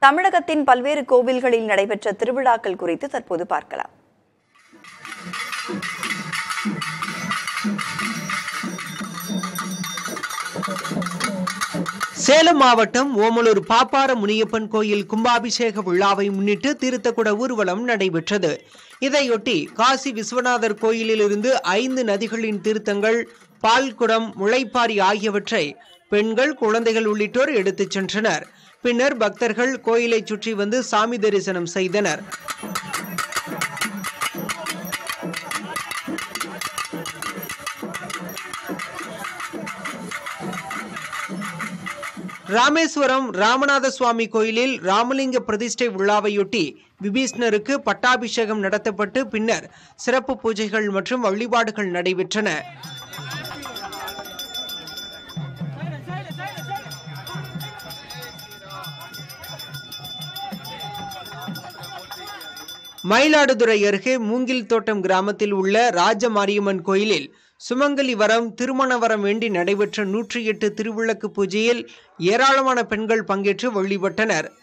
தமிழகத்தின் பல்வேறு கோவில்களில் நடைபெற்ற திருவிழாக்கள் குறித்து தற்போது பார்க்கலாம் சேலம் மாவட்டம் ஓமலூர் பாப்பார முனியப்பன் கோயில் கும்பாபிஷேக விழாவை முன்னிட்டு தீர்த்தக்குட ஊர்வலம் நடைபெற்றது இதையொட்டி காசி விஸ்வநாதர் கோயிலிலிருந்து ஐந்து நதிகளின் தீர்த்தங்கள் பால்குடம் முளைப்பாரி ஆகியவற்றை பெண்கள் குழந்தைகள் உள்ளிட்டோர் எடுத்துச் சென்றனர் பின்னர் பக்தர்கள் கோயிலை சுற்றி வந்து சாமி தரிசனம் செய்தனர் ராமேஸ்வரம் ராமநாத சுவாமி கோயிலில் ராமலிங்க பிரதிஷ்டை விழாவையொட்டி விபீஷ்ணருக்கு பட்டாபிஷேகம் நடத்தப்பட்டு பின்னர் சிறப்பு பூஜைகள் மற்றும் வழிபாடுகள் நடைபெற்றன மயிலாடுதுறை அருகே மூங்கில் தோட்டம் கிராமத்தில் உள்ள ராஜமாரியம்மன் கோயிலில் சுமங்கலி வரம் திருமண வரம் வேண்டி நடைபெற்ற நூற்றி எட்டு திருவிளக்கு பூஜையில் ஏராளமான பெண்கள் பங்கேற்று வழிபட்டனர்